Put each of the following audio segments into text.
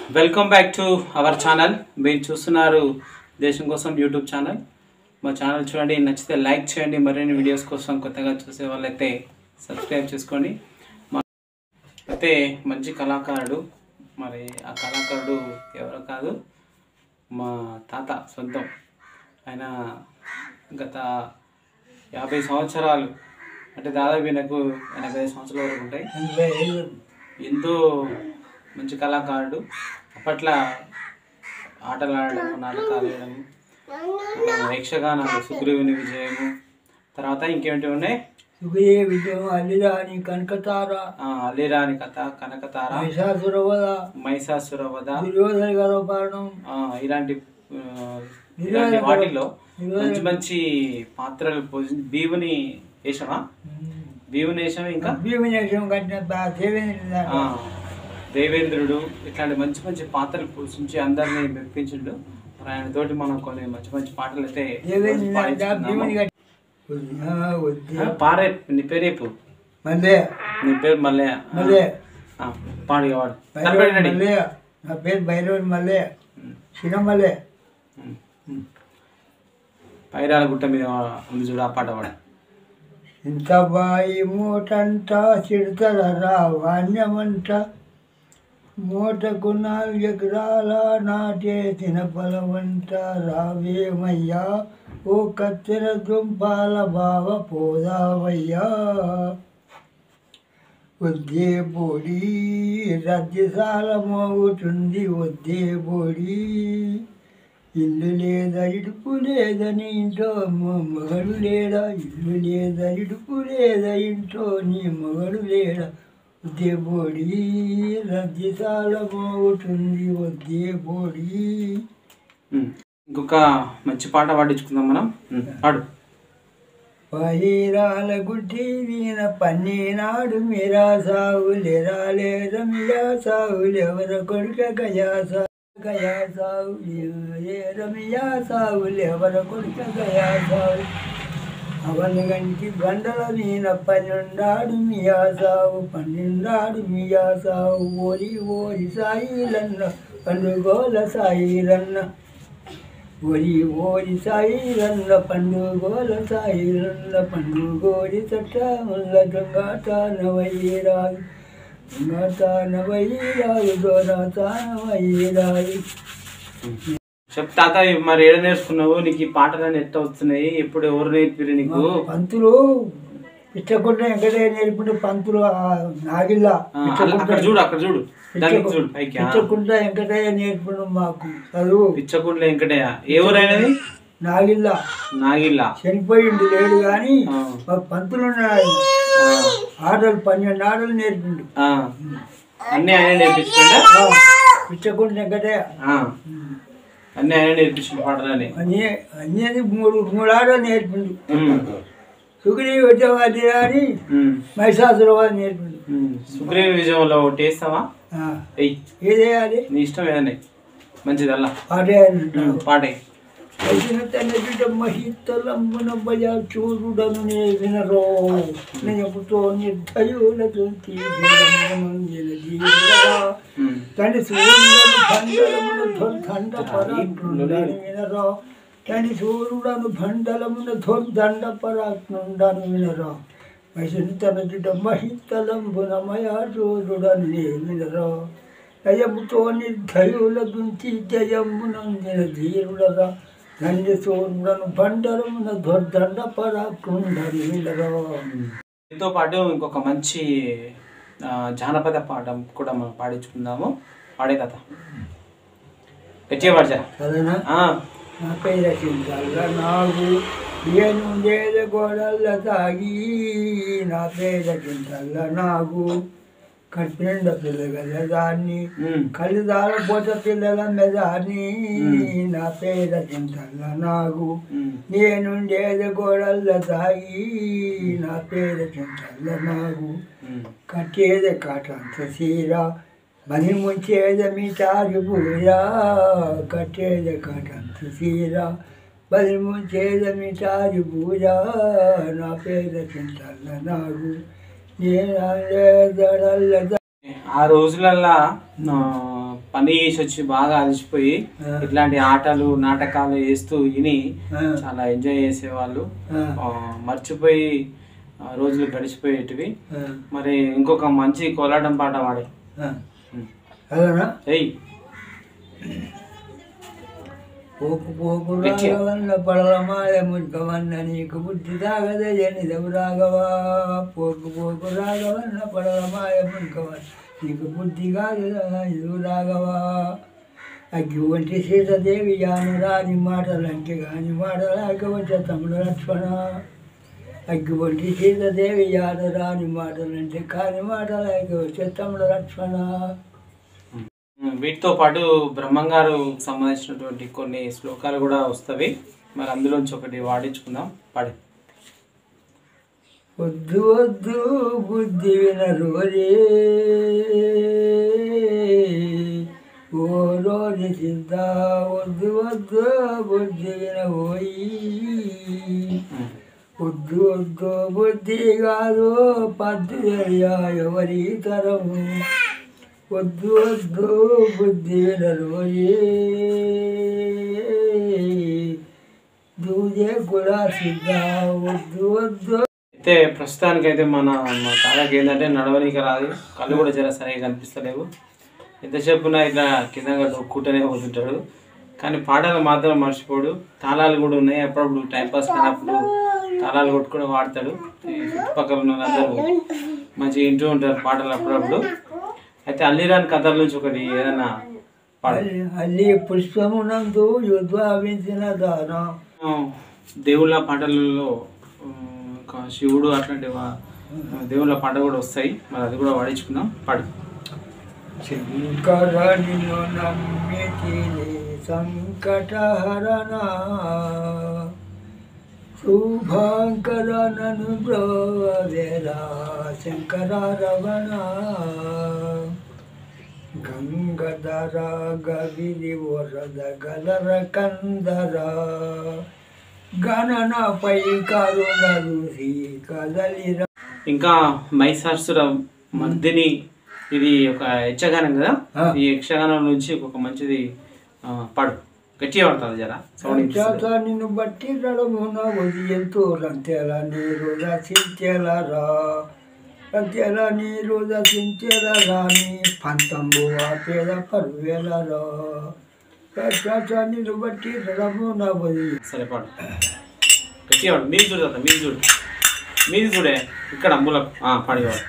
Welcome back to our channel మీరు చూస్తున్నారు దేశం కోసం యూట్యూబ్ ఛానల్ మా ఛానల్ చూడండి నచ్చితే లైక్ చేయండి మరిన్ని వీడియోస్ కోసం కొత్తగా చూసే వాళ్ళైతే సబ్స్క్రైబ్ చేసుకోండి మా- అయితే మంచి కళాకారుడు మరి ఆ కళాకారుడు ఎవరో కాదు మా తాత సొంతం ఆయన గత యాభై సంవత్సరాలు అంటే దాదాపు నాకు ఎనభై సంవత్సరాల వరకు ఉంటాయి ఎంతో మంచి కళాకారుడు అప్పట్లో ఆటలు ఆడడం నాటకాలు వేయడం ఆ, యక్షగానాలు సుగ్రీవుని విజయము తర్వాత ఇంకేమిటి ఉన్నాయి సుఖయే విజయం అల్లిరాని కనకతార ఆ, అల్లిరాని కథ కనకతార మహిషాసురవద మైసాసుర వధ దుర్యోధన గర్వపారణం ఆ, ఇలాంటి ఆ, ఇలాంటి వాటిల్లో మంచి మంచి పాత్రలు పోషించి భీముని వేషమా భీముని వేషం ఇంకా భీమనేశం కట్టిన బా- దేవేంద్ర ఆ, దేవేంద్రుడు ఇట్లాంటి మంచి మంచి పాత్రలు పోషించి అందరినీ మెప్పించిండు మరి ఆయన తోటి మనం కొన్ని మంచి మంచి పాటలు అయితే దేవేంద్ర పాడించుకుందాము. భీముని కట్టి వద్దా, వద్దా. ఆ, పారే నీ పేరు చెప్పు మళ్ళీ నీ పేరు మళ్ళీ మళ్ళీ పాడు వాడు భైరవుడు మళ్ళీ నా పేరు భైరవుడు మళ్ళీ చిన్న మళ్ళీ పైరాల గుట్ట మీద ఉంది చూడు ఆ పాట పాడ ఇంత బాయి మూటంట చిడతలరా వాణ్యమంట మూటకు నాలుగు ఎకరాల నాటే తినపలవంట రావేమయ్యా ఓ కత్తెర దుంపాల బావ పోదావయ్యా వద్దే బోడి రద్దెసాల మోగుతుంది వద్దే బోడి ఇల్లు లేదా ఇడుపు లేదని ఇంట్లో మ- మగడు లేడా ఇల్లు లేదా ఇడుపు లేదా ఇంట్లో నీ మగడు లేడా వద్దే బోడి రద్దెసాల మోగుతుంది వద్దే బోడి ఉమ్. ఇంకొక మంచి పాట పాడించుకుందాం మనం ఉమ్, పాడు పైరాల గుడ్డి వీణ పన్నీనాడు మీరా సావులెరా లేర మియా సావులెవర కొడుక గయా సా గయా సావులు లేర మియా సావులెవర కొడుక గయా సావు అవని గంటి బండల వీణ పన్నెండాడు మియా సావు పన్నెండాడు మియా సావు ఓరి ఓరి సాయిలన్న పండుగోల సాయిరన్న ఒరి ఓరి సాయిరన్న పండుగోల సాయిరన్న పండుగోరి చట్టముల్ల దొంగతానవయ్యరాదు దొంగతానవయ్యరాదు దొరతానవయ్యరాదు చెప్ తాత మరి ఏడ నేర్చుకున్నావు నీకు ఈ పాటలన్నీ ఎట్ట వస్తున్నాయి ఎప్పుడు ఎవరు నేర్పిరు నీకు పంతులు పిచ్చకుంట వెంకటయ్య నేర్పుడు పంతులు ఆ నాగిల్ల ఆ, అల్ల- అక్కడ చూడు అక్కడ చూడు దానికి చూడు పైకి ఆ. పిచ్చకుంట వెంకటయ్య నేర్పుడు మాకు చదువు పిచ్చకుంట్ల వెంకటయ్య ఏ ఊరైనది నాగిల్ల నాగిల్ల చనిపోయిండు లేడు కానీ ఆ, మాకు పంతులు ఉన్నాడు ఆ, ఆటలు పన్నెండు ఆటలు నేర్పిండు ఆ. అన్నీ ఆయన నేర్పించుకుంటా పిచ్చకుంట వెంకటయ్య ఆ. అన్నీ ఆయన నేర్పించిన పాటలని అన్నీ అన్నీ మూడు మూడు ఆటలు నేర్పిండు ఉమ్, సుగ్రీ వచ్చేవాది అని ఉమ్, మహిషాసురవాది నేర్పిండు ఉమ్. సుగ్రీవ విజయంలో ఒకటి వేస్తావా ఆ, ఎయ్ ఏదేయాలి నీ ఇష్టం ఏదన్నా మంచిది అల్లా పాటే అంటారు పాటే అయిన తనటిట మహితలంబున భయ చూడుడను నే వినరో నెప్పుతో నిర్దయులతో ఉమ్. తండ్రి సూర్యుడను భండలమున ధొందండ పరాక్నుండను వినరో తండ్రి సూర్యుడను భండలమున ధొందండ పరాక్నుండను వినరో మహిషుని తనటిట మహితలంబున మయా చూడుడను నే వినరో దయముతో నిర్దయుల దుంచి జయమునందిన ధీరుడరా తండ్రి సూర్యుడను బండరమున ధ్వర్దండ పరాక్నుండను వినరో దీంతో పాటు ఇంకొక మంచి ఆ, జానపద పాట కూడా మనం పాడించుకుందాము పాడే కథ గట్టిగా పాడజా సరేనా నా పేరు రచించాల నాకు నేను లేద గోడల్ల తాగి నా పేరు రచించాల నాకు కట్టిండ పిల్లగల దాన్ని కళ్ళు దారపోత పిల్లల మెదాన్ని నా పేరు రచించాల నాకు నేనుండేది గోడల్ల తాగి నా పేరు రచించాల నాకు కట్టేది కాటంత సీర బలి ముంచేది మీ తాగి పూరా కట్టేది కాటంత సీర బలి ముంచేది మీ తాగి పూరా నా పేద చింతల్ల నాకు నేను దడల్ల ఆ రోజులల్లా ఆ, పని చేసి వచ్చి బాగా అలసిపోయి ఆ. ఇట్లాంటి ఆటలు నాటకాలు వేస్తూ విని ఆ. చాలా ఎంజాయ్ చేసేవాళ్ళు ఆ. ఆ, మర్చిపోయి ఆ, రోజులు గడిచిపోయేటివి ఆ. మరి ఇంకొక మంచి కోలాటం పాట పాడే ఆ. అదేనా ఏయ్ పోకు పోకు గట్టిగా. రాగవన్న పడలమాయ ముద్గవన్న నీకు బుద్ధి తాగదే జనిదవు రాఘవా పోకు పోకు రాగవన్న పడలమాయ ముద్గవన్న నీకు బుద్ధి కాదు ఇది రాఘవా అగ్గి వంటి సీతదేవి యాను రాని మాటలంటే కాని మాటలాక వచ్చే తమ్ముడు లక్ష్మణ అగ్గి వంటి సీతదేవి యాను రాని మాటలంటే కాని మాటలాక వచ్చే తమ్ముడు లక్ష్మణ ఉమ్, వీటితో పాటు బ్రహ్మంగారు సంబంధించినటువంటి కొన్ని శ్లోకాలు కూడా వస్తవి మరి అందులోంచి ఒకటి వాడించుకుందాం పాడి వద్దు వద్దు బుద్ధి వినరోరే ఓ రోజు సిద్ధ వద్దు వద్దు బుద్ధి వినబోయి వద్దు వద్దు బుద్ధి కాదు పద్దు తెలియా ఎవరి తరము వద్దు వద్దు బుద్ధి వినరోయే దూజే కూడా సిద్ధ వద్దు వద్దు అయితే ప్రస్తుతానికైతే మన మా తాతకి ఏంటంటే నడవనీకి రాదు కళ్ళు కూడా జర సరిగా కనిపిస్తలేవు ఎంతసేపు ఉన్నా ఇట్లా కింద ఒక్కుంటూనే పోతుంటాడు కానీ పాటలు మాత్రం మర్చిపోడు తాళాలు కూడా ఉన్నాయి అప్పుడప్పుడు టైంపాస్ కానప్పుడు తాళాలు కొట్టుకుని వాడతాడు ఈ చుట్టుపక్కల ఉన్న వాళ్ళందరూ మంచిగా వింటూ ఉంటారు పాటలు అప్పుడప్పుడు అయితే అల్లిరాని కథల నుంచి ఒకటి ఏదైనా పాడు అల్లి- అల్లి పుష్పమునందు యుద్ధావించిన దానం ఆ, దేవుళ్ళ పాటలలో ఆ, ఇంకా శివుడు అట్లాంటి వా- దేవుళ్ళ పాట కూడా వస్తాయి మరి అది కూడా వాడించుకుందాం పాడు శంకర నిన్ను నమ్మితిని సంకటహరణ శుభాంకర నన్ను బ్రోవేరా శంకర రమణ గంగధర గవిరి వరద గలర కందర గణనపై కరుణ రుసి కదలిర ఇంకా మైసాసుర మర్దిని ఇది ఒక యక్షగానం కదా ఆ. ఈ యక్షగానం నుంచి ఒక మంచిది ఆ, పాడు గట్టిగా పడుతుంది జరా సౌండ్ చేత నిన్ను బట్టి నడుమున ఎంతో రంతెల నీరు రచించెలరా రంతెల నీరు రచించెలరా నీ పంతంబు పేద పరువేలరా చేత నిన్ను బట్టి నడుమున సరే పాడు గట్టిగా పాడు మీరు చూడు తాత, మీరు చూడు మీది చూడే ఇక్కడ మూలకు ఆ, పాడేవాడు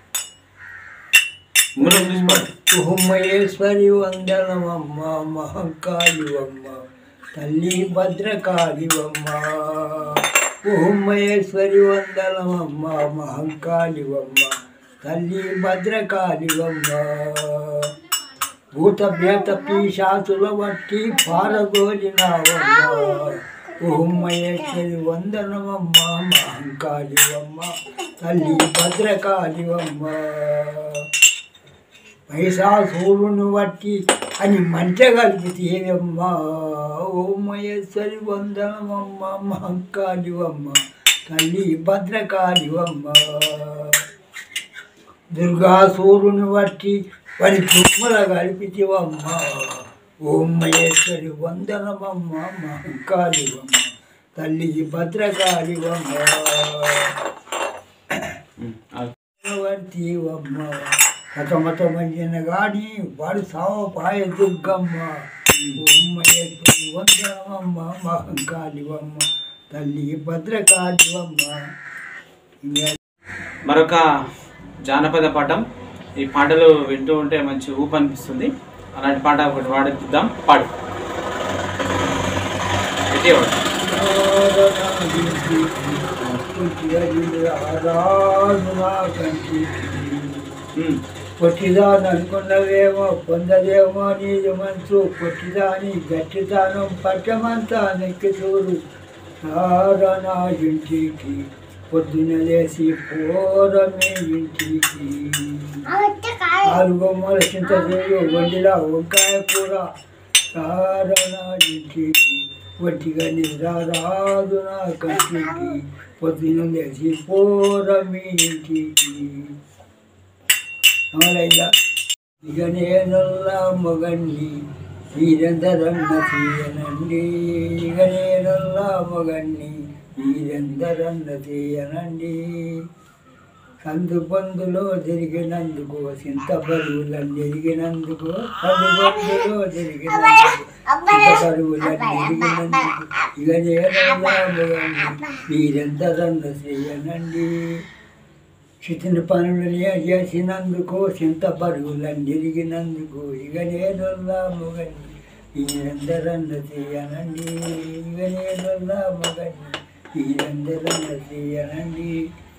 మూలకు చూసి పాడు ఉమ్మయేశ్వరి వందనమమ్మ మహంకాళివమ్మ తల్లి భద్రకాళివమ్మ ఉమ్మయేశ్వరి వందనమమ్మ మహంకాళివమ్మ తల్లి భద్రకాళివమ్మ భూత భేత పీశాసుల వట్టి పారదోలినావమ్మ ఉమ్మయేశ్వరి వందనమమ్మ మహంకాళివమ్మ తల్లి భద్రకాళివమ్మ మహిషాసూరుని బట్టి అని మంట కలిపితేవమ్మా ఓ మహేశ్వరి వందనమమ్మ మహంకాళివమ్మ తల్లి భద్రకాళివమ్మ దుర్గాసూరుని బట్టి వారి తుమ్మల కలిపితేవమ్మ ఓం మహేశ్వరి వందనమమ్మ మహంకాళివమ్మ తల్లి భద్రకాళివమ్మ ఉమ్, ఆ. వర్తివమ్మ హతమతమయ్యన గాని వాడు సావపాయ దుర్గమ్మ ఉమ్మయ్యప్పని వందనమమ్మ మహంకాళివమ్మ తల్లి భద్రకాళివమ్మ ఇంకా మరొక జానపద పాఠం ఈ పాటలు వింటూ ఉంటే మంచి ఊపు అనిపిస్తుంది అలాంటి పాట ఒకటి వాడిద్దాం పాడు గట్టిగా పాడు. ఉమ్, పొట్టిదాని అనుకున్నవేమో పొందదేమో నీది మనసు పొట్టిదాని గట్టిదానం పట్టమంతా నెక్కి చూడు సారనా ఇంటికి పొద్దున లేచి పోరమే ఇంటికి నాలుగో మూల చింతదేవి వండిలా వంకాయ కూర సారనా ఇంటికి ఒట్టిగా నిద్ర రాదు నా కంటికి పొద్దున లేచి పోరమే ఇంటికి అవునయ్యా ఇక నేనల్లా మొగండి వీరందరన్న తీయనండి ఇక నేనల్లా మొగండి వీరందరన్న తీయనండి సందు పొందులో జరిగినందుకు చింత బరువులను జరిగినందుకు సందు పొందులో జరిగినందుకు చింత బరువులను జరిగినందుకు ఇక నేనల్లా మొగండి వీరందరన్న చేయనండి చితిని పనులు చేసినందుకు చింత పరుగులను తిరిగినందుకు ఇక నేనుల్లా మొగండి ఈరందరన్న చేయనండి ఇక నేనుల్లా మొగండి ఈరందరన్న చేయనండి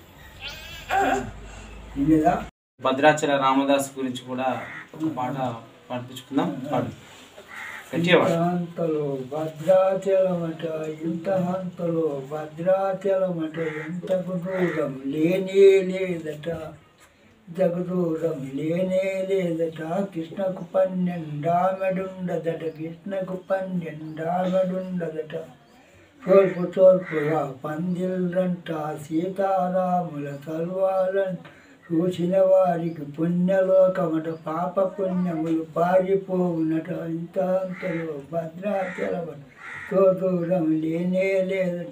లేదా భద్రాచల రామదాస్ గురించి కూడా ఒక పాట పాడిపించుకుందాం పాడు గట్టిగా పాడు ఇంతలో భద్రాచలమట ఇంత హంతలో భద్రాచలమట ఇంతకు దూరం లేనే లేదట ఇంతకు దూరం లేనే లేదట కృష్ణకు పన్నెండామెడుండదట కృష్ణకు పన్నెండామెడుండదట తోల్పు తోల్పుగా పందిళ్ళంట సీతారాముల తల్వాలంట చూసిన వారికి పుణ్యలోకమట పాప పుణ్యములు పారిపోవునట ఇంత అంతలో భద్రాచలమట తో దూరం లేనే లేదట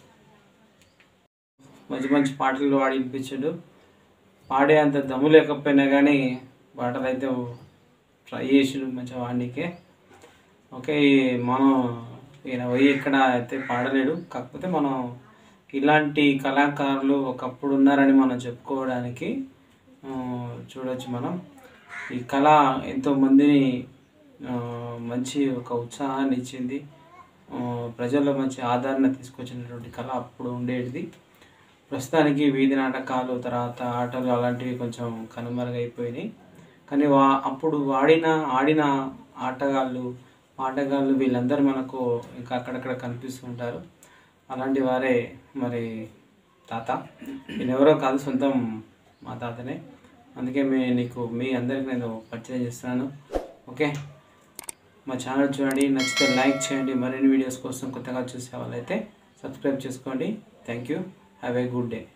మంచి మంచి పాటలు పాడి వినిపించాడు పాడే అంత దమ్ము లేకపోయినా కానీ పాటలు అయితే ట్రై చేసాడు మంచిగా వాడికే ఓకే ఈ- మనం ఈయన పోయి ఇక్కడ అయితే పాడలేడు కాకపోతే మనం ఇలాంటి కళాకారులు ఒకప్పుడు ఉన్నారని మనం చెప్పుకోవడానికి ఆ, చూడొచ్చు మనం ఈ కళ ఎంతో మందిని ఆ, మంచి ఒక ఉత్సాహాన్ని ఇచ్చింది ఆ, ప్రజల్లో మంచి ఆదరణ తీసుకొచ్చినటువంటి కళ అప్పుడు ఉండేది ప్రస్తుతానికి వీధి నాటకాలు తర్వాత ఆటలు అలాంటివి కొంచెం కనుమరుగైపోయినాయి కానీ వా అప్పుడు వాడిన ఆడిన ఆటగాళ్ళు ఆటగాళ్ళు వీళ్ళందరూ మనకు ఇంకా అక్కడక్కడ కనిపిస్తుంటారు అలాంటి వారే మరి తాత ఈయన ఎవరో కాదు సొంతం మా తాతనే అందుకే మీ నీకు మీ అందరికి నేను పరిచయం చేస్తున్నాను ఓకే మా ఛానల్ చూడండి నచ్చితే లైక్ చేయండి మరిన్ని వీడియోస్ కోసం కొత్తగా చూసే వాళ్ళైతే సబ్స్క్రైబ్ చేసుకోండి thank you have a good day